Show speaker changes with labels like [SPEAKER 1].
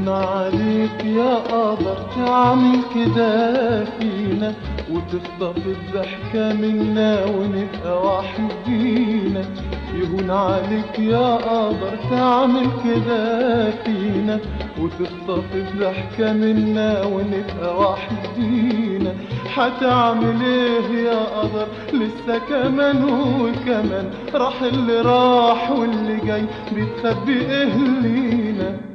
[SPEAKER 1] يهون عليك يا قدر تعمل كده فينا وتخطف الضحكة منا ونبقى وحدينا يهون عليك يا قدر تعمل كده فينا وتخطف الضحكة منا ونبقى وحدينا حتعمل ايه يا قدر لسه كمان وكمان راح اللي راح واللي جاي بتخبي ايه لينا